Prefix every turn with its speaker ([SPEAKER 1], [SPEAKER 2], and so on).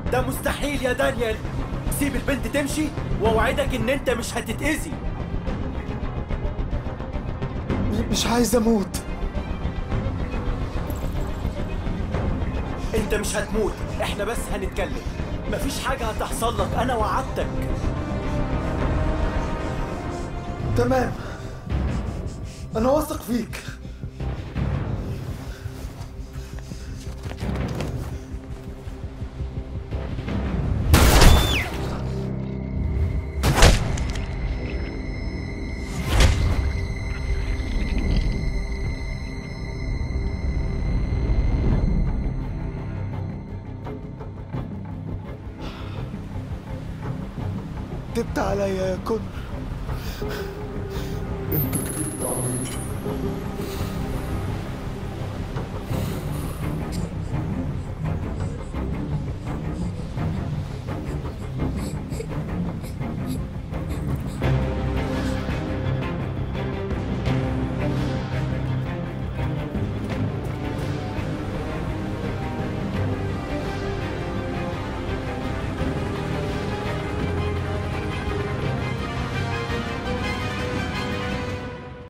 [SPEAKER 1] ده مستحيل يا دانيال سيب البنت تمشي واوعدك ان انت مش هتتأذي
[SPEAKER 2] مش عايز اموت
[SPEAKER 1] انت مش هتموت احنا بس هنتكلم مفيش حاجة هتحصل لك انا وعدتك
[SPEAKER 2] تمام انا واثق فيك كدبت عليا يا كونر
[SPEAKER 3] انت كدبت عليا